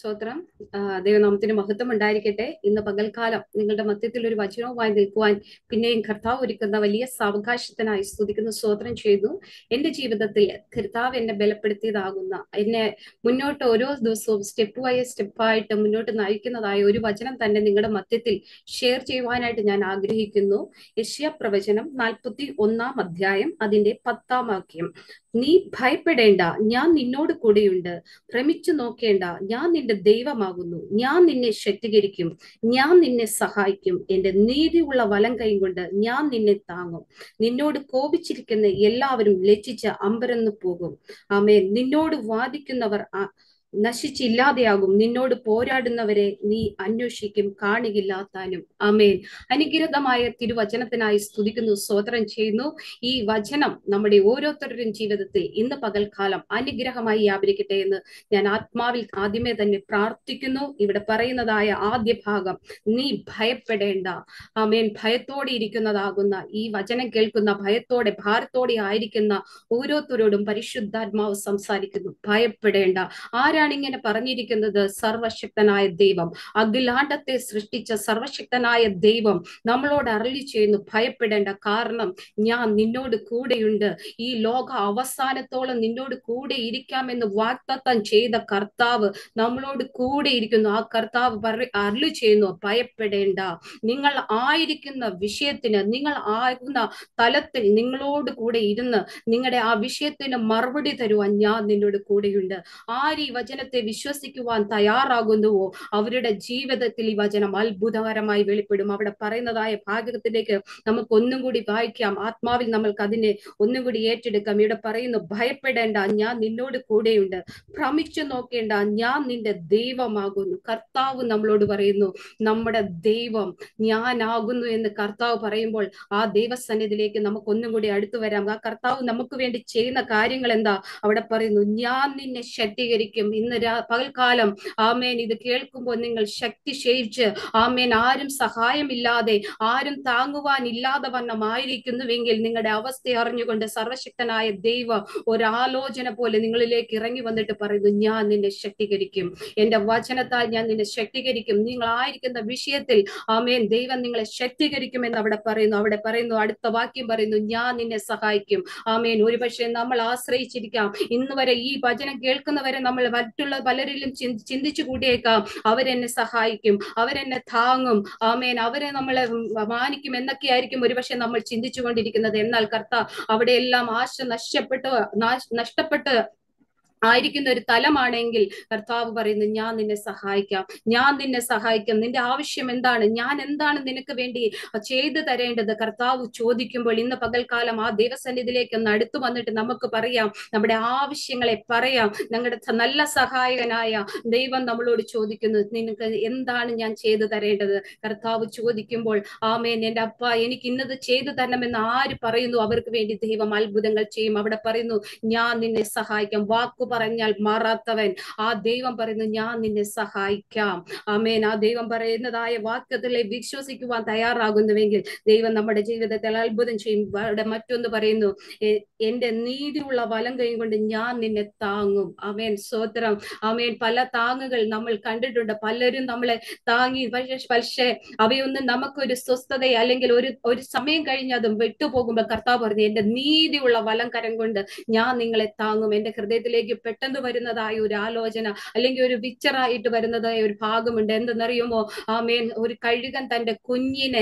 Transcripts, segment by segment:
സ്തോത്രം ആ, ദൈവനാമത്തിന് മഹത്വം ഉണ്ടായിരിക്കട്ടെ ഇന്ന് പകൽക്കാലം നിങ്ങളുടെ മധ്യത്തിൽ ഒരു വചനവുമായി നിൽക്കുവാൻ പിന്നെയും കർത്താവ് ഒരുക്കുന്ന വലിയ സാവകാശത്തിനായി സ്തുതിക്കുന്ന സ്തോത്രം ചെയ്തു എന്റെ ജീവിതത്തിൽ കർത്താവ് എന്നെ ബലപ്പെടുത്തിയതാകുന്ന എന്നെ മുന്നോട്ട് ഓരോ ദിവസവും സ്റ്റെപ്പ് ബൈ സ്റ്റെപ്പായിട്ട് മുന്നോട്ട് നയിക്കുന്നതായ ഒരു വചനം തന്നെ നിങ്ങളുടെ മധ്യത്തിൽ ഷെയർ ചെയ്യുവാനായിട്ട് ഞാൻ ആഗ്രഹിക്കുന്നു യശ്യ പ്രവചനം നാൽപ്പത്തി ഒന്നാം അധ്യായം അതിന്റെ പത്താം വാക്യം നീ ഭയപ്പെടേണ്ട ഞാൻ നിന്നോട് കൂടെയുണ്ട് ഭ്രമിച്ചു നോക്കേണ്ട ഞാൻ നിന്റെ ദൈവമാകുന്നു ഞാൻ നിന്നെ ശക്തീകരിക്കും ഞാൻ നിന്നെ സഹായിക്കും എന്റെ നീതിയുള്ള വലം കൈ കൊണ്ട് ഞാൻ നിന്നെ താങ്ങും നിന്നോട് കോപിച്ചിരിക്കുന്ന എല്ലാവരും ലജ്ജിച്ച് അമ്പരന്ന് പോകും ആമേ നിന്നോട് വാദിക്കുന്നവർ ആ- നശിച്ചില്ലാതെയാകും നിന്നോട് പോരാടുന്നവരെ നീ അന്വേഷിക്കും കാണികില്ലാത്താനും ആമേൻ അനുഗ്രഹമായ തിരുവചനത്തിനായി സ്തുതിക്കുന്നു സ്തോത്രം ചെയ്യുന്നു ഈ വചനം നമ്മുടെ ഓരോരുത്തരുടെയും ജീവിതത്തിൽ ഇന്ന് പകൽക്കാലം അനുഗ്രഹമായി വ്യാപരിക്കട്ടെ എന്ന് ഞാൻ ആത്മാവിൽ ആദ്യമേ തന്നെ പ്രാർത്ഥിക്കുന്നു ഇവിടെ പറയുന്നതായ ആദ്യ ഭാഗം നീ ഭയപ്പെടേണ്ട ആമേൻ ഭയത്തോടെ ഇരിക്കുന്നതാകുന്ന ഈ വചനം കേൾക്കുന്ന ഭയത്തോടെ ഭാരത്തോടെ ആയിരിക്കുന്ന ഓരോരുത്തരോടും പരിശുദ്ധാത്മാവ് സംസാരിക്കുന്നു ഭയപ്പെടേണ്ട ആരാണ് ഇങ്ങനെ പറഞ്ഞിരിക്കുന്നത് സർവശക്തനായ ദൈവം അഖിലാണ്ടത്തെ സൃഷ്ടിച്ച സർവശക്തനായ ദൈവം നമ്മളോട് അരളി ചെയ്യുന്നു ഭയപ്പെടേണ്ട കാരണം ഞാൻ നിന്നോട് കൂടെയുണ്ട് ഈ ലോക അവസാനത്തോളം നിന്നോട് കൂടെ ഇരിക്കാമെന്ന് വാഗ്ദത്തം ചെയ്ത കർത്താവ് നമ്മളോട് കൂടെ ഇരിക്കുന്നു ആ കർത്താവ് പറ അരുളി ചെയ്യുന്നു ഭയപ്പെടേണ്ട നിങ്ങൾ ആയിരിക്കുന്ന വിഷയത്തിന് നിങ്ങൾ ആകുന്ന തലത്തിൽ നിങ്ങളോട് കൂടെ ഇരുന്ന് നിങ്ങളുടെ ആ വിഷയത്തിന് മറുപടി തരുവാൻ ഞാൻ നിന്നോട് കൂടെയുണ്ട് ആര് ഈ വചനത്തെ വിശ്വസിക്കുവാൻ തയ്യാറാകുന്നുവോ അവരുടെ ജീവിതത്തിൽ ഈ വചനം അത്ഭുതകരമായി വെളിപ്പെടും അവിടെ പറയുന്നതായ ഭാഗത്തിലേക്ക് നമുക്ക് ഒന്നും കൂടി വായിക്കാം ആത്മാവിൽ നമ്മൾക്ക് അതിനെ ഒന്നും കൂടി ഏറ്റെടുക്കാം ഇവിടെ പറയുന്നു ഭയപ്പെടേണ്ട ഞാൻ നിന്നോട് കൂടെയുണ്ട് ഭ്രമിച്ചു നോക്കേണ്ട ഞാൻ നിന്റെ ദൈവമാകുന്നു കർത്താവ് നമ്മളോട് പറയുന്നു നമ്മുടെ ദൈവം ഞാനാകുന്നു എന്ന് കർത്താവ് പറയുമ്പോൾ ആ ദൈവസന്നിധിയിലേക്ക് നമുക്ക് ഒന്നും കൂടി അടുത്തു വരാം ആ കർത്താവ് നമുക്ക് വേണ്ടി ചെയ്യുന്ന കാര്യങ്ങൾ എന്താ അവിടെ പറയുന്നു ഞാൻ നിന്നെ ശക്തീകരിക്കും ഇന്ന് രാ പകൽക്കാലം ആമേൻ ഇത് കേൾക്കുമ്പോൾ നിങ്ങൾ ശക്തി ക്ഷയിച്ച് ആമേൻ ആരും സഹായമില്ലാതെ ആരും താങ്ങുവാൻ ഇല്ലാതെ വണ്ണമായിരിക്കുന്നുവെങ്കിൽ നിങ്ങളുടെ അവസ്ഥ അറിഞ്ഞുകൊണ്ട് സർവശക്തനായ ദൈവം ഒരാലോചന പോലെ നിങ്ങളിലേക്ക് ഇറങ്ങി വന്നിട്ട് പറയുന്നു ഞാൻ നിന്നെ ശക്തീകരിക്കും എന്റെ വചനത്താൽ ഞാൻ നിന്നെ ശക്തീകരിക്കും നിങ്ങൾ ആയിരിക്കുന്ന വിഷയത്തിൽ ആമേൻ ദൈവം നിങ്ങളെ ശക്തീകരിക്കുമെന്ന് അവിടെ പറയുന്നു അവിടെ പറയുന്നു അടുത്ത വാക്യം പറയുന്നു ഞാൻ നിന്നെ സഹായിക്കും ആമേൻ ഒരുപക്ഷെ നമ്മൾ ആശ്രയിച്ചിരിക്കാം ഇന്ന് വരെ ഈ വചനം കേൾക്കുന്നവരെ നമ്മൾ മറ്റുള്ള പലരിലും ചിന്തി- ചിന്തിച്ചു കൂടിയേക്കാം അവരെന്നെ സഹായിക്കും അവരെന്നെ താങ്ങും ആമേൻ അവരെ നമ്മളെ മാനിക്കും എന്നൊക്കെ ആയിരിക്കും ഒരുപക്ഷെ നമ്മൾ ചിന്തിച്ചു കൊണ്ടിരിക്കുന്നത് എന്നാൽ കർത്ത അവിടെയെല്ലാം ആശ നഷ്ടപ്പെട്ട് നാശ- നഷ്ടപ്പെട്ട് ആയിരിക്കുന്ന ഒരു തലമാണെങ്കിൽ കർത്താവ് പറയുന്നു ഞാൻ നിന്നെ സഹായിക്കാം ഞാൻ നിന്നെ സഹായിക്കാം നിന്റെ ആവശ്യം എന്താണ് ഞാൻ എന്താണ് നിനക്ക് വേണ്ടി ചെയ്തു തരേണ്ടത് കർത്താവ് ചോദിക്കുമ്പോൾ ഇന്ന് പകൽക്കാലം ആ ദൈവസന്നിധിയിലേക്ക് ഒന്ന് അടുത്തു വന്നിട്ട് നമുക്ക് പറയാം നമ്മുടെ ആവശ്യങ്ങളെ പറയാം ഞങ്ങളുടെ സ- നല്ല സഹായകനായ ദൈവം നമ്മളോട് ചോദിക്കുന്നു നിനക്ക് എന്താണ് ഞാൻ ചെയ്തു തരേണ്ടത് കർത്താവ് ചോദിക്കുമ്പോൾ ആമേൻ എന്റെ അപ്പ എനിക്ക് ഇന്നത് ചെയ്തു തരണമെന്ന് ആര് പറയുന്നു അവർക്ക് വേണ്ടി ദൈവം അത്ഭുതങ്ങൾ ചെയ്യും അവിടെ പറയുന്നു ഞാൻ നിന്നെ സഹായിക്കാം വാക്കു പറഞ്ഞാൽ മാറാത്തവൻ ആ ദൈവം പറയുന്നു ഞാൻ നിന്നെ സഹായിക്കാം ആമേൻ ആ ദൈവം പറയുന്നതായ വാക്യത്തിലെ വിശ്വസിക്കുവാൻ തയ്യാറാകുന്നുവെങ്കിൽ ദൈവം നമ്മുടെ ജീവിതത്തിൽ അത്ഭുതം ചെയ്യും അവിടെ മറ്റൊന്ന് പറയുന്നു "എ- എന്റെ നീതിയുള്ള വലം കൈ കൊണ്ട് ഞാൻ നിന്നെ താങ്ങും ആമേൻ സ്വോത്രം ആമേൻ പല താങ്ങുകൾ നമ്മൾ കണ്ടിട്ടുണ്ട് പലരും നമ്മളെ താങ്ങി പക്ഷേ പക്ഷേ അവയൊന്നും നമുക്കൊരു സ്വസ്ഥത അല്ലെങ്കിൽ ഒരു ഒരു സമയം കഴിഞ്ഞ് അതും വിട്ടുപോകുമ്പോൾ കർത്താവ് പറഞ്ഞു എന്റെ നീതിയുള്ള വലം കരം കൊണ്ട് ഞാൻ നിങ്ങളെ താങ്ങും എന്റെ ഹൃദയത്തിലേക്ക് പെട്ടെന്ന് വരുന്നതായ ഒരു ആലോചന അല്ലെങ്കിൽ ഒരു പിക്ചറായിട്ട് വരുന്നതായ ഒരു ഭാഗമുണ്ട് എന്തെന്നറിയുമോ ആമേൻ ഒരു കഴുകൻ തന്റെ കുഞ്ഞിനെ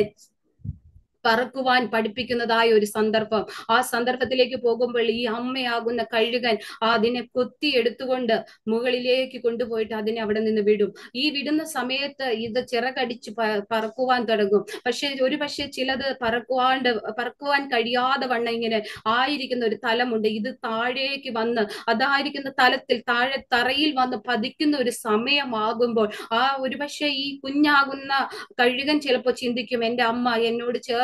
പറക്കുവാൻ പഠിപ്പിക്കുന്നതായ ഒരു സന്ദർഭം ആ സന്ദർഭത്തിലേക്ക് പോകുമ്പോൾ ഈ അമ്മയാകുന്ന കഴുകൻ അതിനെ കൊത്തി എടുത്തുകൊണ്ട് മുകളിലേക്ക് കൊണ്ടുപോയിട്ട് അതിനെ അവിടെ നിന്ന് വിടും ഈ വിടുന്ന സമയത്ത് ഇത് ചിറകടിച്ച് പ- പറക്കുവാൻ തുടങ്ങും പക്ഷെ ഒരു പക്ഷെ ചിലത് പറക്കുവാണ്ട് പറക്കുവാൻ കഴിയാതെ വണ്ണം ഇങ്ങനെ ആയിരിക്കുന്ന ഒരു തലമുണ്ട് ഇത് താഴേക്ക് വന്ന് അതായിരിക്കുന്ന തലത്തിൽ താഴെ തറയിൽ വന്ന് പതിക്കുന്ന ഒരു സമയമാകുമ്പോൾ ആ ഒരുപക്ഷെ ഈ കുഞ്ഞാകുന്ന കഴുകൻ ചിലപ്പോൾ ചിന്തിക്കും എന്റെ അമ്മ എന്നോട് ചേർത്ത്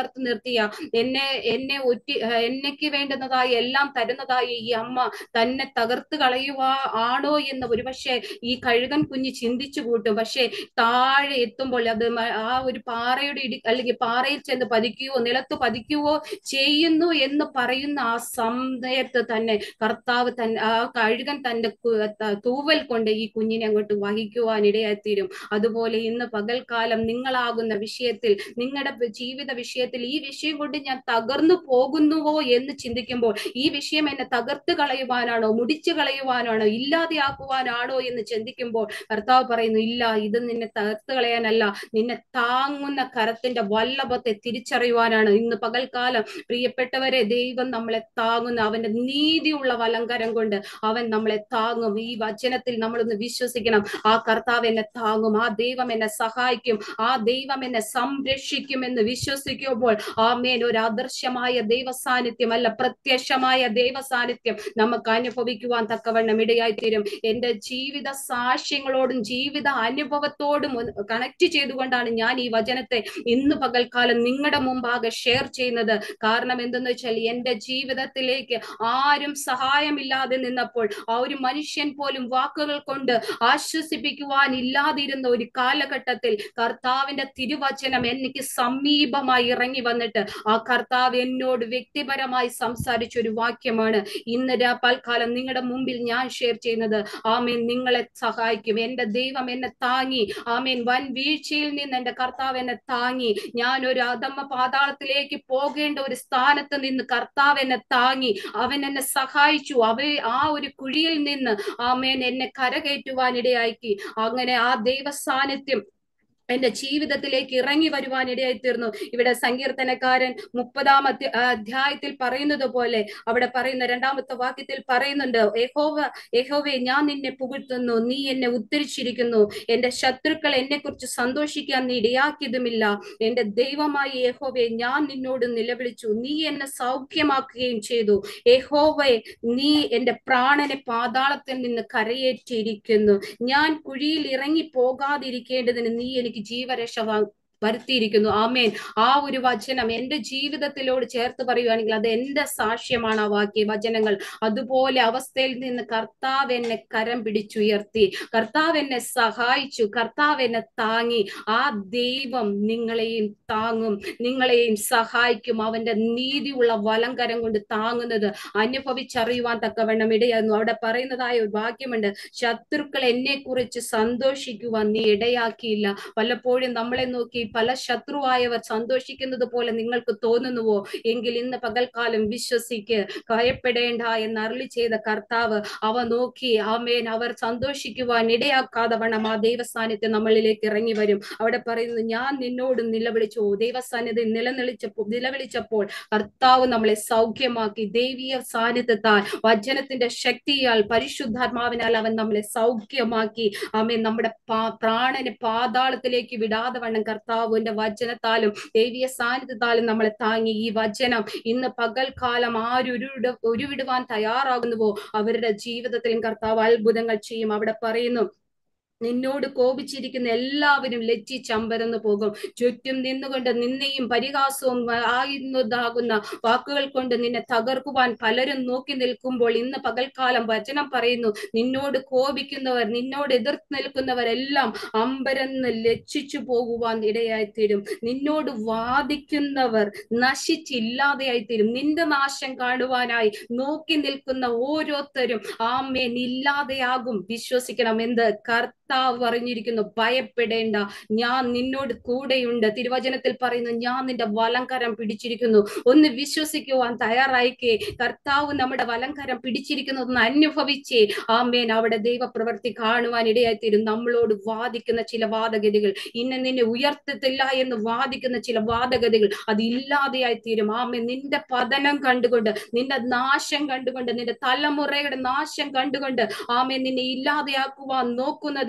ചേർത്ത് നിർത്തിയ എന്നെ എന്നെ ഒറ്റി എന്നയ്ക്ക് വേണ്ടുന്നതായി എല്ലാം തരുന്നതായി ഈ അമ്മ തന്നെ തകർത്ത് കളയുവാ ആണോ എന്ന് ഒരുപക്ഷെ ഈ കഴുകൻ കുഞ്ഞ് ചിന്തിച്ചു കൂട്ടും പക്ഷെ താഴെ എത്തുമ്പോൾ അത് മ- ആ ഒരു പാറയുടെ ഇടി അല്ലെങ്കിൽ പാറയിൽ ചെന്ന് പതിക്കുകയോ നിലത്ത് പതിക്കുകയോ ചെയ്യുന്നു എന്ന് പറയുന്ന ആ സമയത്ത് തന്നെ കർത്താവ് തൻ ആ കഴുകൻ തന്റെ കു- ത- തൂവൽ കൊണ്ട് ഈ കുഞ്ഞിനെ അങ്ങോട്ട് വഹിക്കുവാൻ ഇടയായിത്തീരും അതുപോലെ ഇന്ന് പകൽക്കാലം നിങ്ങളാകുന്ന വിഷയത്തിൽ നിങ്ങളുടെ ജീവിത വിഷയത്തിൽ ഈ വിഷയം കൊണ്ട് ഞാൻ തകർന്നു പോകുന്നുവോ എന്ന് ചിന്തിക്കുമ്പോൾ ഈ വിഷയം എന്നെ തകർത്ത് കളയുവാനാണോ മുടിച്ചു കളയുവാനാണോ ഇല്ലാതെയാക്കുവാനാണോ എന്ന് ചിന്തിക്കുമ്പോൾ കർത്താവ് പറയുന്നു ഇല്ല ഇത് നിന്നെ തകർത്ത് കളയാനല്ല നിന്നെ താങ്ങുന്ന കരത്തിന്റെ വല്ലഭത്തെ തിരിച്ചറിയുവാനാണ് ഇന്ന് പകൽക്കാലം പ്രിയപ്പെട്ടവരെ ദൈവം നമ്മളെ താങ്ങുന്ന അവന്റെ നീതിയുള്ള വലങ്കരം കൊണ്ട് അവൻ നമ്മളെ താങ്ങും ഈ വചനത്തിൽ നമ്മളൊന്ന് വിശ്വസിക്കണം ആ കർത്താവ് എന്നെ താങ്ങും ആ ദൈവം എന്നെ സഹായിക്കും ആ ദൈവം എന്നെ സംരക്ഷിക്കും എന്ന് വിശ്വസിക്കുമ്പോൾ ആമേൻ ഒരു അദൃശ്യമായ ദൈവ സാന്നിധ്യം അല്ല പ്രത്യക്ഷമായ ദൈവ സാന്നിധ്യം നമുക്ക് അനുഭവിക്കുവാൻ തക്കവണ്ണം ഇടയായിത്തീരും എന്റെ ജീവിത സാക്ഷ്യങ്ങളോടും ജീവിത അനുഭവത്തോടും കണക്ട് ചെയ്തുകൊണ്ടാണ് ഞാൻ ഈ വചനത്തെ ഇന്ന് പകൽക്കാലം നിങ്ങളുടെ മുമ്പാകെ ഷെയർ ചെയ്യുന്നത് കാരണം എന്തെന്ന് വെച്ചാൽ എന്റെ ജീവിതത്തിലേക്ക് ആരും സഹായമില്ലാതെ നിന്നപ്പോൾ ആ ഒരു മനുഷ്യൻ പോലും വാക്കുകൾ കൊണ്ട് ആശ്വസിപ്പിക്കുവാൻ ഇല്ലാതിരുന്ന ഒരു കാലഘട്ടത്തിൽ കർത്താവിന്റെ തിരുവചനം എനിക്ക് സമീപമായി ഇറങ്ങി വന്നിട്ട് ആ കർത്താവ് എന്നോട് വ്യക്തിപരമായി സംസാരിച്ച ഒരു വാക്യമാണ് ഇന്ന് രാ പൽക്കാലം നിങ്ങളുടെ മുമ്പിൽ ഞാൻ ഷെയർ ചെയ്യുന്നത് ആമീൻ നിങ്ങളെ സഹായിക്കും എന്റെ ദൈവം എന്നെ താങ്ങി ആമീൻ വൻ വീഴ്ചയിൽ നിന്ന് എന്റെ കർത്താവ് എന്നെ താങ്ങി ഞാൻ ഒരു അധമ പാതാളത്തിലേക്ക് പോകേണ്ട ഒരു സ്ഥാനത്ത് നിന്ന് കർത്താവ് എന്നെ താങ്ങി അവൻ എന്നെ സഹായിച്ചു അവ ആ ഒരു കുഴിയിൽ നിന്ന് ആമേൻ എന്നെ കരകയറ്റുവാൻ ഇടയാക്കി അങ്ങനെ ആ ദൈവ സാന്നിധ്യം എന്റെ ജീവിതത്തിലേക്ക് ഇറങ്ങി വരുവാൻ ഇടയായി തീർന്നു ഇവിടെ സങ്കീർത്തനക്കാരൻ മുപ്പതാം അധ്യ- ആ, അധ്യായത്തിൽ പറയുന്നത് പോലെ അവിടെ പറയുന്ന രണ്ടാമത്തെ വാക്യത്തിൽ പറയുന്നുണ്ട് യഹോവ യഹോവെ ഞാൻ നിന്നെ പുകഴ്ത്തുന്നു നീ എന്നെ ഉദ്ധരിച്ചിരിക്കുന്നു എന്റെ ശത്രുക്കൾ എന്നെ കുറിച്ച് സന്തോഷിക്കാൻ നീ ഇടയാക്കിയതുമില്ല എന്റെ ദൈവമായ യഹോവെ ഞാൻ നിന്നോട് നിലവിളിച്ചു നീ എന്നെ സൗഖ്യമാക്കുകയും ചെയ്തു യഹോവെ നീ എന്റെ പ്രാണനെ പാതാളത്തിൽ നിന്ന് കരയേറ്റിയിരിക്കുന്നു ഞാൻ കുഴിയിൽ ഇറങ്ങി പോകാതിരിക്കേണ്ടതിന് നീ എനിക്ക് ജീവരക്ഷ വാ- വരുത്തിയിരിക്കുന്നു ആമേൻ ആ ഒരു വചനം എന്റെ ജീവിതത്തിലോട് ചേർത്ത് പറയുവാണെങ്കിൽ അത് എന്റെ സാക്ഷ്യമാണ് ആ വാക്യ വചനങ്ങൾ അതുപോലെ അവസ്ഥയിൽ നിന്ന് കർത്താവ് എന്നെ കരം പിടിച്ചുയർത്തി കർത്താവ് എന്നെ സഹായിച്ചു കർത്താവ് എന്നെ താങ്ങി ആ ദൈവം നിങ്ങളെയും താങ്ങും നിങ്ങളെയും സഹായിക്കും അവന്റെ നീതിയുള്ള വലം കരം കൊണ്ട് താങ്ങുന്നത് അനുഭവിച്ചറിയുവാൻ തക്കവണ്ണം ഇടയായിരുന്നു അവിടെ പറയുന്നതായ ഒരു വാക്യമുണ്ട് ശത്രുക്കൾ എന്നെ കുറിച്ച് സന്തോഷിക്കുവാൻ നീ ഇടയാക്കിയില്ല പലപ്പോഴും നമ്മളെ നോക്കി പല ശത്രുവായവർ സന്തോഷിക്കുന്നത് പോലെ നിങ്ങൾക്ക് തോന്നുന്നുവോ എങ്കിൽ ഇന്ന് പകൽക്കാലം വിശ്വസിക്ക് ഭയപ്പെടേണ്ട എന്ന് അരളി ചെയ്ത കർത്താവ് അവ നോക്കി ആമേൻ അവർ സന്തോഷിക്കുവാൻ ഇടയാക്കാതെ വണ്ണം ആ ദൈവസ്ഥാനത്തെ നമ്മളിലേക്ക് ഇറങ്ങി വരും അവിടെ പറയുന്നു ഞാൻ നിന്നോട് നിലവിളിച്ചു ദൈവസാന്നിധ്യം നിലനിളിച്ചപ്പോൾ നിലവിളിച്ചപ്പോൾ കർത്താവ് നമ്മളെ സൗഖ്യമാക്കി ദൈവീയ സാന്നിധ്യത്താൽ വചനത്തിന്റെ ശക്തിയാൽ പരിശുദ്ധാത്മാവിനാൽ അവൻ നമ്മളെ സൗഖ്യമാക്കി ആമേൻ നമ്മുടെ പാ- പ്രാണനെ പാതാളത്തിലേക്ക് വിടാതെ വണ്ണം കർത്താവിന്റെ വചനത്താലും ദൈവീയ സാന്നിധ്യത്താലും നമ്മളെ താങ്ങി ഈ വചനം ഇന്ന് പകൽക്കാലം ആരുരുട ഉരുവിടുവാൻ തയ്യാറാകുന്നുവോ അവരുടെ ജീവിതത്തിലും കർത്താവ് അത്ഭുതങ്ങൾ ചെയ്യും അവിടെ പറയുന്നു നിന്നോട് കോപിച്ചിരിക്കുന്ന എല്ലാവരും ലജ്ജിച്ചമ്പരന്ന് പോകും ചുറ്റും നിന്നുകൊണ്ട് നിന്നെയും പരിഹാസവും ആയിരുന്നതാകുന്ന വാക്കുകൾ കൊണ്ട് നിന്നെ തകർക്കുവാൻ പലരും നോക്കി നിൽക്കുമ്പോൾ ഇന്ന് പകൽക്കാലം വചനം പറയുന്നു നിന്നോട് കോപിക്കുന്നവർ നിന്നോട് എതിർത്ത് നിൽക്കുന്നവരെല്ലാം അമ്പരന്ന് ലജ്ജിച്ചു പോകുവാൻ ഇടയായിത്തീരും നിന്നോട് വാദിക്കുന്നവർ നശിച്ചില്ലാതെയായിത്തീരും നിന്റെ നാശം കാണുവാനായി നോക്കി നിൽക്കുന്ന ഓരോരുത്തരും ആമേൻ ഇല്ലാതെയാകും വിശ്വസിക്കണം എന്ത് കർത്താവ് പറഞ്ഞിരിക്കുന്നു ഭയപ്പെടേണ്ട ഞാൻ നിന്നോട് കൂടെയുണ്ട് തിരുവചനത്തിൽ പറയുന്നു ഞാൻ നിന്റെ വലംകരം പിടിച്ചിരിക്കുന്നു ഒന്ന് വിശ്വസിക്കുവാൻ തയ്യാറായിക്കേ കർത്താവ് നമ്മുടെ വലംകരം പിടിച്ചിരിക്കുന്നതെന്ന് അനുഭവിച്ചേ ആമേൻ അവിടെ ദൈവപ്രവൃത്തി കാണുവാൻ ഇടയായിത്തീരും നമ്മളോട് വാദിക്കുന്ന ചില വാദഗതികൾ ഇന്ന് നിന്നെ ഉയർത്തത്തില്ല എന്ന് വാദിക്കുന്ന ചില വാദഗതികൾ അത് ഇല്ലാതെയായി തീരും ആമേൻ നിന്റെ പതനം കണ്ടുകൊണ്ട് നിന്റെ നാശം കണ്ടുകൊണ്ട് നിന്റെ തലമുറയുടെ നാശം കണ്ടുകൊണ്ട് ആമേൻ നിന്നെ ഇല്ലാതെയാക്കുവാൻ നോക്കുന്നതായ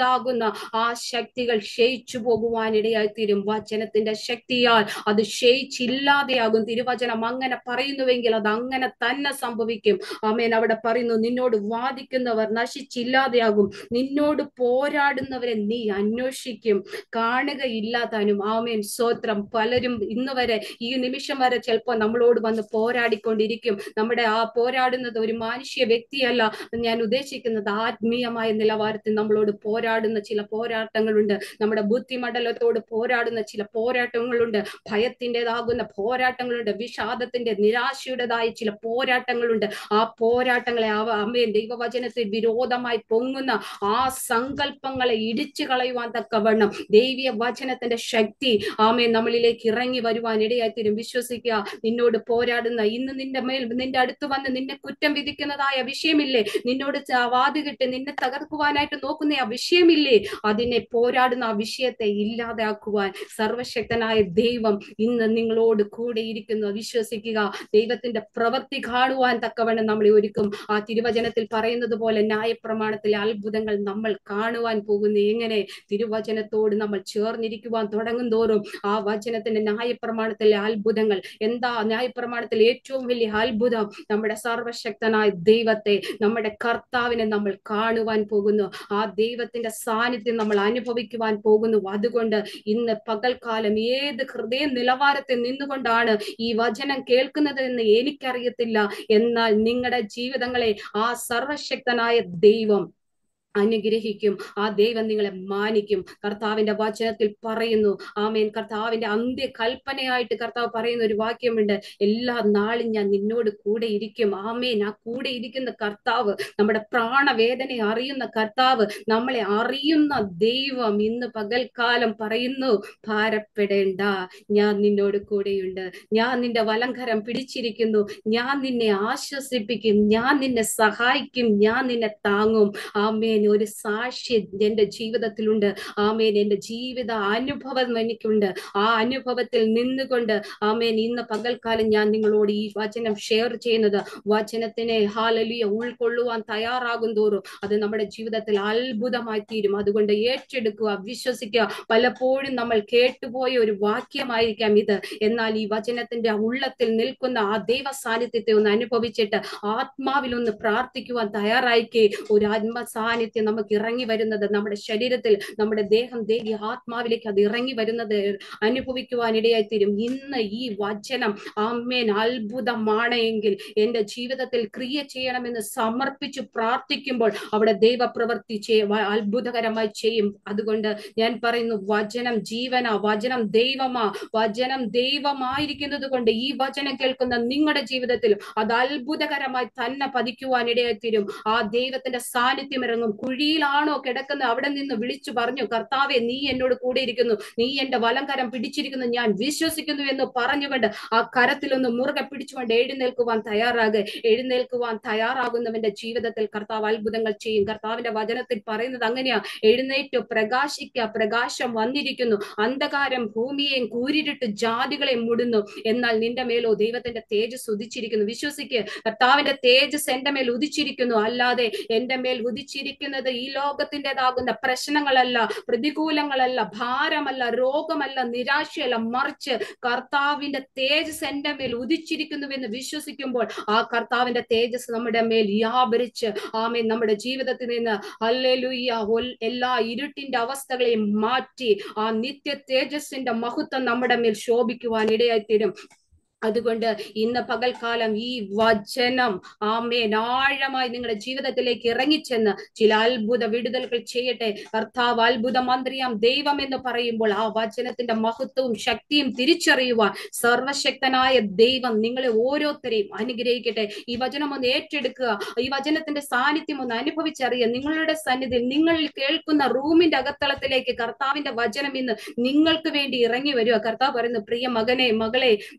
പകലിലാകുന്ന ആ ശക്തികൾ ക്ഷയിച്ചു പോകുവാൻ ഇടയായി തീരും വചനത്തിന്റെ ശക്തിയാൽ അത് ക്ഷയിച്ചില്ലാതെയാകും തിരുവചനം അങ്ങനെ പറയുന്നുവെങ്കിൽ അത് അങ്ങനെ തന്നെ സംഭവിക്കും ആമേൻ അവിടെ പറയുന്നു നിന്നോട് വാദിക്കുന്നവർ നശിച്ചില്ലാതെയാകും നിന്നോട് പോരാടുന്നവരെ നീ അന്വേഷിക്കും കാണുകയില്ലാതാനും ആമേൻ സ്വത്രം പലരും ഇന്ന് വരെ ഈ നിമിഷം വരെ ചിലപ്പോൾ നമ്മളോട് വന്ന് പോരാടിക്കൊണ്ടിരിക്കും നമ്മുടെ ആ പോരാടുന്നത് ഒരു മാനുഷ്യ വ്യക്തിയല്ല ഞാൻ ഉദ്ദേശിക്കുന്നത് ആത്മീയമായ നിലവാരത്തിൽ നമ്മളോട് പോരാടുന്ന ചില പോരാട്ടങ്ങളുണ്ട് നമ്മുടെ ബുദ്ധിമണ്ഡലത്തോട് പോരാടുന്ന ചില പോരാട്ടങ്ങളുണ്ട് ഭയത്തിൻ്റെതാകുന്ന പോരാട്ടങ്ങളുണ്ട് വിഷാദത്തിന്റെ നിരാശയുടേതായ ചില പോരാട്ടങ്ങളുണ്ട് ആ പോരാട്ടങ്ങളെ അവ അമ്മയും ദൈവവചനത്തിൽ വിരോധമായി പൊങ്ങുന്ന ആ സങ്കല്പങ്ങളെ ഇടിച്ചു കളയുവാൻ തക്കവണ്ണം ദൈവീയ വചനത്തിന്റെ ശക്തി ആമേ നമ്മളിലേക്ക് ഇറങ്ങി വരുവാൻ ഇടയായി തീരും വിശ്വസിക്കുക നിന്നോട് പോരാടുന്ന ഇന്ന് നിന്റെ മേൽ നിന്റെ അടുത്ത് വന്ന് നിന്നെ കുറ്റം വിധിക്കുന്നതായ വിഷയമില്ലേ നിന്നോട് വാതുകിട്ട് നിന്നെ തകർക്കുവാനായിട്ട് നോക്കുന്ന ആ വിഷയമില്ലേ അതിനെ പോരാടുന്ന ആ വിഷയത്തെ ഇല്ലാതാക്കുവാൻ സർവശക്തനായ ദൈവം ഇന്ന് നിങ്ങളോട് കൂടെ ഇരിക്കുന്നു വിശ്വസിക്കുക ദൈവത്തിന്റെ പ്രവൃത്തി കാണുവാൻ തക്കവണ്ണം നമ്മളെ ഒരുക്കും ആ തിരുവചനത്തിൽ പറയുന്നത് പോലെ ന്യായപ്രമാണത്തിലെ അത്ഭുതങ്ങൾ നമ്മൾ കാണുവാൻ പോകുന്നു എങ്ങനെ തിരുവചനത്തോട് നമ്മൾ ചേർന്നിരിക്കുവാൻ തുടങ്ങും തോറും ആ വചനത്തിന്റെ ന്യായപ്രമാണത്തിലെ അത്ഭുതങ്ങൾ എന്താ ന്യായപ്രമാണത്തിലെ ഏറ്റവും വലിയ അത്ഭുതം നമ്മുടെ സർവശക്തനായ ദൈവത്തെ നമ്മുടെ കർത്താവിനെ നമ്മൾ കാണുവാൻ പോകുന്നു ആ ദൈവത്തിന്റെ സാന്നിധ്യം നമ്മൾ അനുഭവിക്കുവാൻ പോകുന്നു അതുകൊണ്ട് ഇന്ന് പകൽക്കാലം ഏത് ഹൃദയ നിലവാരത്തിൽ നിന്നുകൊണ്ടാണ് ഈ വചനം കേൾക്കുന്നത് എന്ന് എനിക്കറിയത്തില്ല എന്നാൽ നിങ്ങളുടെ ജീവിതങ്ങളെ ആ സർവശക്തനായ ദൈവം അനുഗ്രഹിക്കും ആ ദൈവം നിങ്ങളെ മാനിക്കും കർത്താവിന്റെ വചനത്തിൽ പറയുന്നു ആമേൻ കർത്താവിന്റെ അന്ത്യ കൽപ്പനയായിട്ട് കർത്താവ് പറയുന്ന ഒരു വാക്യമുണ്ട് എല്ലാ നാളും ഞാൻ നിന്നോട് കൂടെ ഇരിക്കും ആമേൻ ആ കൂടെ ഇരിക്കുന്ന കർത്താവ് നമ്മുടെ പ്രാണവേദന അറിയുന്ന കർത്താവ് നമ്മളെ അറിയുന്ന ദൈവം ഇന്ന് പകൽക്കാലം പറയുന്നു ഭാരപ്പെടേണ്ട ഞാൻ നിന്നോട് കൂടെയുണ്ട് ഞാൻ നിന്റെ വലങ്കരം പിടിച്ചിരിക്കുന്നു ഞാൻ നിന്നെ ആശ്വസിപ്പിക്കും ഞാൻ നിന്നെ സഹായിക്കും ഞാൻ നിന്നെ താങ്ങും ആമേൻ ഒരു സാക്ഷി എന്റെ ജീവിതത്തിലുണ്ട് ആമേൻ എന്റെ ജീവിത അനുഭവം എനിക്കുണ്ട് ആ അനുഭവത്തിൽ നിന്നുകൊണ്ട് ആമേൻ ഇന്ന് പകൽക്കാലം ഞാൻ നിങ്ങളോട് ഈ വചനം ഷെയർ ചെയ്യുന്നത് വചനത്തിനെ ഹാലലിയ ഉൾക്കൊള്ളുവാൻ തയ്യാറാകും തോറും അത് നമ്മുടെ ജീവിതത്തിൽ അത്ഭുതമായി തീരും അതുകൊണ്ട് ഏറ്റെടുക്കുക വിശ്വസിക്കുക പലപ്പോഴും നമ്മൾ കേട്ടുപോയ ഒരു വാക്യമായിരിക്കാം ഇത് എന്നാൽ ഈ വചനത്തിന്റെ ഉള്ളത്തിൽ നിൽക്കുന്ന ആ ദൈവ സാന്നിധ്യത്തെ ഒന്ന് അനുഭവിച്ചിട്ട് ആത്മാവിൽ ഒന്ന് പ്രാർത്ഥിക്കുവാൻ തയ്യാറായിക്കേ ഒരു ആത്മ സാന്നിധ്യം നമുക്ക് ഇറങ്ങി വരുന്നത് നമ്മുടെ ശരീരത്തിൽ നമ്മുടെ ദേഹം ദേഹി ആത്മാവിലേക്ക് അത് ഇറങ്ങി വരുന്നത് അനുഭവിക്കുവാൻ ഇടയായി തീരും ഇന്ന് ഈ വചനം അമ്മേൻ അത്ഭുതമാണ് എങ്കിൽ എന്റെ ജീവിതത്തിൽ ക്രിയ ചെയ്യണമെന്ന് സമർപ്പിച്ചു പ്രാർത്ഥിക്കുമ്പോൾ അവിടെ ദൈവപ്രവൃത്തി ചെയ്യ അത്ഭുതകരമായി ചെയ്യും അതുകൊണ്ട് ഞാൻ പറയുന്നു വചനം ജീവന വചനം ദൈവമാ വചനം ദൈവമായിരിക്കുന്നത് കൊണ്ട് ഈ വചനം കേൾക്കുന്ന നിങ്ങളുടെ ജീവിതത്തിൽ അത് അത്ഭുതകരമായി തന്നെ പതിക്കുവാൻ ഇടയായി തീരും ആ ദൈവത്തിന്റെ സാന്നിധ്യം ഇറങ്ങും കുഴിയിലാണോ കിടക്കുന്നത് അവിടെ നിന്ന് വിളിച്ചു പറഞ്ഞു കർത്താവെ നീ എന്നോട് കൂടെ ഇരിക്കുന്നു നീ എന്റെ വലം കരം പിടിച്ചിരിക്കുന്നു ഞാൻ വിശ്വസിക്കുന്നു എന്ന് പറഞ്ഞുകൊണ്ട് ആ കരത്തിലൊന്ന് മുറുകെ പിടിച്ചുകൊണ്ട് എഴുന്നേൽക്കുവാൻ തയ്യാറാകുക എഴുന്നേൽക്കുവാൻ തയ്യാറാകുന്നവന്റെ ജീവിതത്തിൽ കർത്താവ് അത്ഭുതങ്ങൾ ചെയ്യും കർത്താവിന്റെ വചനത്തിൽ പറയുന്നത് അങ്ങനെയാ എഴുന്നേറ്റ് പ്രകാശിക്ക പ്രകാശം വന്നിരിക്കുന്നു അന്ധകാരം ഭൂമിയെയും കൂരിരിട്ട് ജാതികളെ മുടുന്നു എന്നാൽ നിന്റെ മേലോ ദൈവത്തിന്റെ തേജസ് ഉദിച്ചിരിക്കുന്നു വിശ്വസിക്ക് കർത്താവിന്റെ തേജസ് എന്റെ മേൽ ഉദിച്ചിരിക്കുന്നു അല്ലാതെ എന്റെ മേൽ ഉദിച്ചിരിക്കുന്നത് ഈ ലോകത്തിൻ്റെതാകുന്ന പ്രശ്നങ്ങളല്ല പ്രതികൂലങ്ങളല്ല ഭാരമല്ല രോഗമല്ല നിരാശയല്ല മറിച്ച് കർത്താവിന്റെ തേജസ് എന്റെ മേൽ ഉദിച്ചിരിക്കുന്നുവെന്ന് വിശ്വസിക്കുമ്പോൾ ആ കർത്താവിന്റെ തേജസ് നമ്മുടെ മേൽ വ്യാപരിച്ച് ആമേ നമ്മുടെ ജീവിതത്തിൽ നിന്ന് അല്ലെലുയ്യ എല്ലാ ഇരുട്ടിന്റെ അവസ്ഥകളെയും മാറ്റി ആ നിത്യ തേജസ്സിന്റെ മഹത്വം നമ്മുടെ മേൽ ശോഭിക്കുവാൻ ഇടയായിത്തീരും അതുകൊണ്ട് ഇന്ന് പകൽക്കാലം ഈ വചനം ആമേൻ ആഴമായി നിങ്ങളുടെ ജീവിതത്തിലേക്ക് ഇറങ്ങിച്ചെന്ന് ചില അത്ഭുത വിടുതലുകൾ ചെയ്യട്ടെ കർത്താവ് അത്ഭുത മന്ത്രിയാം ദൈവം എന്ന് പറയുമ്പോൾ ആ വചനത്തിന്റെ മഹത്വവും ശക്തിയും തിരിച്ചറിയുവാൻ സർവശക്തനായ ദൈവം നിങ്ങളെ ഓരോരുത്തരെയും അനുഗ്രഹിക്കട്ടെ ഈ വചനം ഒന്ന് ഏറ്റെടുക്കുക ഈ വചനത്തിന്റെ സാന്നിധ്യം ഒന്ന് അനുഭവിച്ചറിയുക നിങ്ങളുടെ സന്നിധിയിൽ നിങ്ങൾ കേൾക്കുന്ന റൂമിന്റെ അകത്തളത്തിലേക്ക് കർത്താവിന്റെ വചനം ഇന്ന് നിങ്ങൾക്ക് വേണ്ടി ഇറങ്ങി വരിക കർത്താവ് പറയുന്നു പ്രിയ മകനെ മകളെ നിങ്ങളുടെ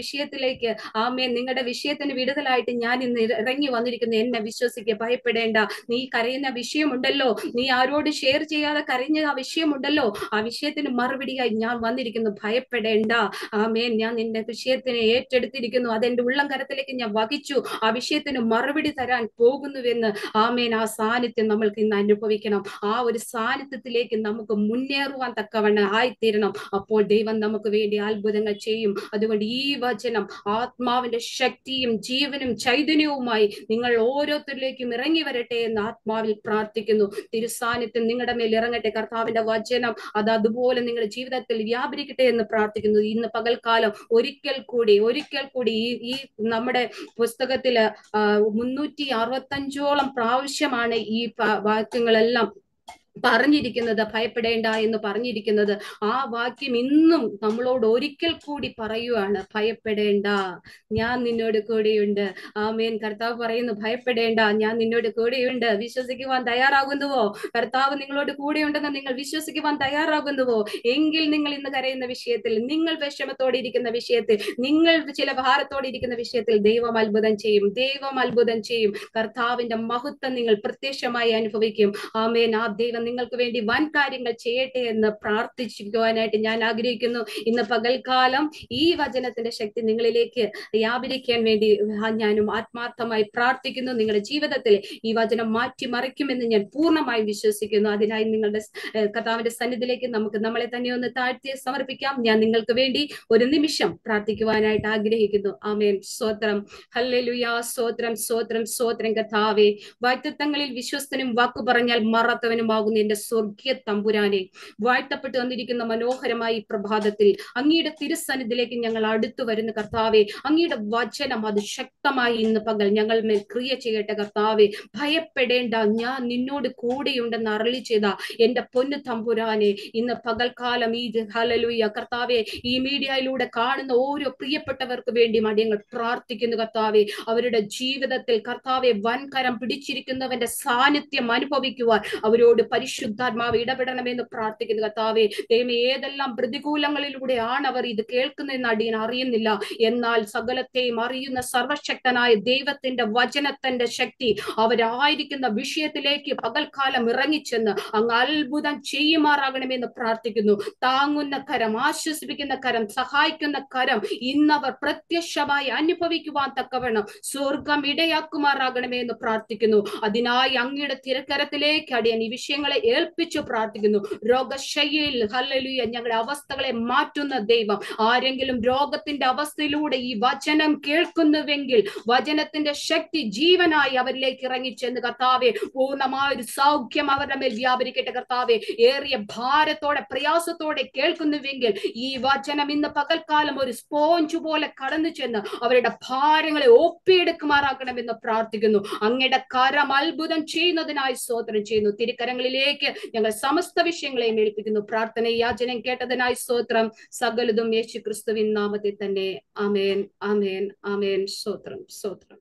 വിഷയത്തിലേക്ക് ആമേ നിങ്ങളുടെ വിഷയത്തിന് വിടുതലായിട്ട് ഞാൻ ഇന്ന് ഇറ- ഇറങ്ങി വന്നിരിക്കുന്നു എന്നെ വിശ്വസിക്കുക ഭയപ്പെടേണ്ട നീ കരയുന്ന വിഷയമുണ്ടല്ലോ നീ ആരോട് ഷെയർ ചെയ്യാതെ കരഞ്ഞ ആ വിഷയമുണ്ടല്ലോ ആ വിഷയത്തിന് മറുപടിയായി ഞാൻ വന്നിരിക്കുന്നു ഭയപ്പെടേണ്ട ആമേൻ ഞാൻ നിന്റെ വിഷയത്തിനെ ഏറ്റെടുത്തിരിക്കുന്നു അതെന്റെ ഉള്ളം കരത്തിലേക്ക് ഞാൻ വഹിച്ചു ആ വിഷയത്തിന് മറുപടി തരാൻ പോകുന്നുവെന്ന് ആമേൻ ആ സാന്നിധ്യം നമ്മൾക്ക് ഇന്ന് അനുഭവിക്കണം ആ ഒരു സാന്നിധ്യത്തിലേക്ക് നമുക്ക് മുന്നേറുവാൻ തക്കവണ്ണം ആയിത്തീരണം അപ്പോൾ ദൈവം നമുക്ക് വേണ്ടി അത്ഭുതങ്ങൾ ചെയ്യും അതുകൊണ്ട് ഈ വചനം ആത്മാവിന്റെ ശക്തിയും ജീവനും ചൈതന്യവുമായി നിങ്ങൾ ഓരോരുത്തരിലേക്കും ഇറങ്ങി വരട്ടെ എന്ന് ആത്മാവിൽ പ്രാർത്ഥിക്കുന്നു തിരുസാന്നിധ്യം നിങ്ങളുടെ മേൽ ഇറങ്ങട്ടെ കർത്താവിന്റെ വചനം അത് അതുപോലെ നിങ്ങളുടെ ജീവിതത്തിൽ വ്യാപരിക്കട്ടെ എന്ന് പ്രാർത്ഥിക്കുന്നു ഇന്ന് പകൽക്കാലം ഒരിക്കൽ കൂടി ഒരിക്കൽ കൂടി ഈ ഈ നമ്മുടെ പുസ്തകത്തില് ആ, മുന്നൂറ്റി അറുപത്തഞ്ചോളം പ്രാവശ്യമാണ് ഈ പ- വാക്യങ്ങളെല്ലാം പറഞ്ഞിരിക്കുന്നത് ഭയപ്പെടേണ്ട എന്ന് പറഞ്ഞിരിക്കുന്നത് ആ വാക്യം ഇന്നും നമ്മളോട് ഒരിക്കൽ കൂടി പറയുവാണ് ഭയപ്പെടേണ്ട ഞാൻ നിന്നോട് കൂടെയുണ്ട് ആമേൻ കർത്താവ് പറയുന്നു ഭയപ്പെടേണ്ട ഞാൻ നിന്നോട് കൂടെയുണ്ട് വിശ്വസിക്കുവാൻ തയ്യാറാകുന്നുവോ കർത്താവ് നിങ്ങളോട് കൂടെയുണ്ടെന്ന് നിങ്ങൾ വിശ്വസിക്കുവാൻ തയ്യാറാകുന്നുവോ എങ്കിൽ നിങ്ങൾ ഇന്ന് കരയുന്ന വിഷയത്തിൽ നിങ്ങൾ വിഷമത്തോടെ ഇരിക്കുന്ന വിഷയത്തിൽ നിങ്ങൾ ചില ഭാരത്തോടെ ഇരിക്കുന്ന വിഷയത്തിൽ ദൈവം അത്ഭുതം ചെയ്യും ദൈവം അത്ഭുതം ചെയ്യും കർത്താവിന്റെ മഹത്വം നിങ്ങൾ പ്രത്യക്ഷമായി അനുഭവിക്കും ആമേൻ ആ ദൈവം നിങ്ങൾക്ക് വേണ്ടി വൻ കാര്യങ്ങൾ ചെയ്യട്ടെ എന്ന് പ്രാർത്ഥിക്കുവാനായിട്ട് ഞാൻ ആഗ്രഹിക്കുന്നു ഇന്ന് പകൽക്കാലം ഈ വചനത്തിന്റെ ശക്തി നിങ്ങളിലേക്ക് വ്യാപരിക്കാൻ വേണ്ടി ആ ഞാനും ആത്മാർത്ഥമായി പ്രാർത്ഥിക്കുന്നു നിങ്ങളുടെ ജീവിതത്തിൽ ഈ വചനം മാറ്റിമറിക്കുമെന്ന് ഞാൻ പൂർണ്ണമായി വിശ്വസിക്കുന്നു അതിനായി നിങ്ങളുടെ സ്- ഏഹ് കർത്താവിന്റെ സന്നിധിയിലേക്ക് നമുക്ക് നമ്മളെ തന്നെ ഒന്ന് താഴ്ത്തി സമർപ്പിക്കാം ഞാൻ നിങ്ങൾക്ക് വേണ്ടി ഒരു നിമിഷം പ്രാർത്ഥിക്കുവാനായിട്ട് ആഗ്രഹിക്കുന്നു ആമേൻ സ്തോത്രം ഹല്ലേലൂയാ സ്തോത്രം സ്തോത്രം സ്തോത്രം കർത്താവേ വായ്ത്തത്വങ്ങളിൽ വിശ്വസ്തനും വാക്കു പറഞ്ഞാൽ മറത്തവനുമാകുന്ന എന്റെ സ്വർഗീയ തമ്പുരാനെ വാഴ്ത്തപ്പെട്ടു വന്നിരിക്കുന്ന മനോഹരമായ ഈ പ്രഭാതത്തിൽ അങ്ങയുടെ തിരുസന്നിധിയിലേക്ക് ഞങ്ങൾ അടുത്തു വരുന്ന കർത്താവെ അങ്ങയുടെ വചനം അത് ശക്തമായി ഇന്ന് പകൽ ഞങ്ങൾ മേൽ ക്രിയ ചെയ്യട്ടെ കർത്താവെ ഭയപ്പെടേണ്ട ഞാൻ നിന്നോട് കൂടെയുണ്ടെന്ന് അരളി ചെയ്ത എന്റെ പൊന്നു തമ്പുരാനെ ഇന്ന് പകൽക്കാലം ഈ ഹലലുയ കർത്താവെ ഈ മീഡിയയിലൂടെ കാണുന്ന ഓരോ പ്രിയപ്പെട്ടവർക്ക് വേണ്ടി മടിയങ്ങൾ പ്രാർത്ഥിക്കുന്നു കർത്താവെ അവരുടെ ജീവിതത്തിൽ കർത്താവെ വൻകരം പിടിച്ചിരിക്കുന്നവന്റെ സാന്നിധ്യം അനുഭവിക്കുവാൻ അവരോട് പരിശുദ്ധാത്മാവ് ഇടപെടണമെന്ന് പ്രാർത്ഥിക്കുന്നു കർത്താവെ ദൈവം ഏതെല്ലാം പ്രതികൂലങ്ങളിലൂടെയാണ് അവർ ഇത് കേൾക്കുന്നതെന്ന് അടിയൻ അറിയുന്നില്ല എന്നാൽ സകലത്തെയും അറിയുന്ന സർവശക്തനായ ദൈവത്തിന്റെ വചനത്തിന്റെ ശക്തി അവരായിരിക്കുന്ന വിഷയത്തിലേക്ക് പകൽക്കാലം ഇറങ്ങിച്ചെന്ന് അങ്ങ് അത്ഭുതം ചെയ്യുമാറാകണമെന്ന് പ്രാർത്ഥിക്കുന്നു താങ്ങുന്ന കരം ആശ്വസിപ്പിക്കുന്ന കരം സഹായിക്കുന്ന കരം ഇന്നവർ പ്രത്യക്ഷമായി അനുഭവിക്കുവാൻ തക്കവണ്ണം സ്വർഗം ഇടയാക്കുമാറാകണമേ എന്ന് പ്രാർത്ഥിക്കുന്നു അതിനായി അങ്ങയുടെ തിരക്കരത്തിലേക്ക് അടിയൻ ഈ വിഷയങ്ങളെ ഏൽപ്പിച്ചു പ്രാർത്ഥിക്കുന്നു രോഗശയ്യയിൽ ഹല്ലേലൂയ ഞങ്ങളുടെ അവസ്ഥകളെ മാറ്റുന്ന ദൈവം ആരെങ്കിലും രോഗത്തിന്റെ അവസ്ഥയിലൂടെ ഈ വചനം കേൾക്കുന്നുവെങ്കിൽ വചനത്തിന്റെ ശക്തി ജീവനായി അവരിലേക്ക് ഇറങ്ങിച്ചെന്ന് കർത്താവെ പൂർണ്ണമായ ഒരു സൗഖ്യം അവരുടെ മേൽ വ്യാപരിക്കട്ടെ കർത്താവെ ഏറിയ ഭാരത്തോടെ പ്രയാസത്തോടെ കേൾക്കുന്നുവെങ്കിൽ ഈ വചനം ഇന്ന് പകൽക്കാലം ഒരു സ്പോഞ്ച് പോലെ കടന്നു ചെന്ന് അവരുടെ ഭാരങ്ങളെ ഒപ്പിയെടുക്കുമാറാക്കണമെന്ന് പ്രാർത്ഥിക്കുന്നു അങ്ങയുടെ കരം അത്ഭുതം ചെയ്യുന്നതിനായി സ്തോത്രം ചെയ്യുന്നു തിരുക്കരങ്ങളിലേക്ക് ഞങ്ങൾ സമസ്ത വിഷയങ്ങളെയും ഏൽപ്പിക്കുന്നു പ്രാർത്ഥന യാചനം കേട്ടതിനായി സ്തോത്രം സകലതും യേശു ക്രിസ്തുവിൻ നാമത്തിൽ തന്നെ ആമേൻ ആമേൻ ആമേൻ സ്തോത്രം സ്തോത്രം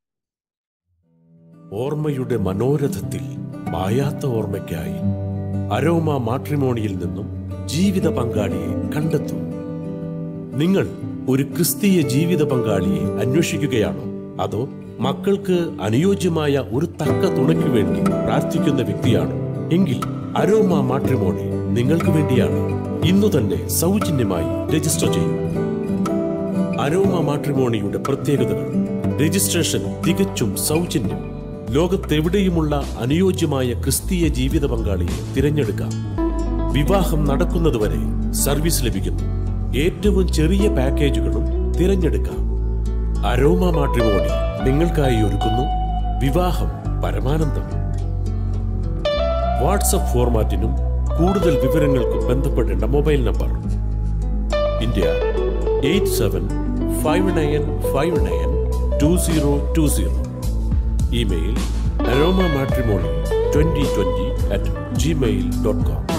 ഓർമ്മയുടെ മനോരഥത്തിൽ മായാത്ത ഓർമ്മയ്ക്കായി അരോമ മാട്രിമോണിയിൽ നിന്നും ജീവിത പങ്കാളിയെ കണ്ടെത്തൂ നിങ്ങൾ ഒരു ക്രിസ്തീയ ജീവിത പങ്കാളിയെ അന്വേഷിക്കുകയാണോ അതോ മക്കൾക്ക് അനുയോജ്യമായ ഒരു തക്ക തുണയ്ക്ക് വേണ്ടി പ്രാർത്ഥിക്കുന്ന വ്യക്തിയാണോ എങ്കിൽ അരോമ മാട്രിമോണി നിങ്ങൾക്ക് വേണ്ടിയാണ് ഇന്നു തന്നെ സൗജന്യമായി രജിസ്റ്റർ ചെയ്യൂ അരോമ മാട്രിമോണിയുടെ പ്രത്യേകതകൾ രജിസ്ട്രേഷൻ തികച്ചും സൗജന്യം ലോകത്തെവിടെയുമുള്ള അനുയോജ്യമായ ക്രിസ്തീയ ജീവിത പങ്കാളിയെ തിരഞ്ഞെടുക്കാം വിവാഹം നടക്കുന്നതുവരെ സർവീസ് ലഭിക്കുന്നു ഏറ്റവും ചെറിയ പാക്കേജുകളും തിരഞ്ഞെടുക്കാം അരോമ മാട്രിമോണി നിങ്ങൾക്കായി ഒരുക്കുന്നു വിവാഹം പരമാനന്ദം വാട്സപ്പ് ഫോർമാറ്റിനും കൂടുതൽ വിവരങ്ങൾക്കും ബന്ധപ്പെടേണ്ട mobile number India eight seven five nine five nine two zero two zero email aroma matrimony twenty twenty at Gmail dot com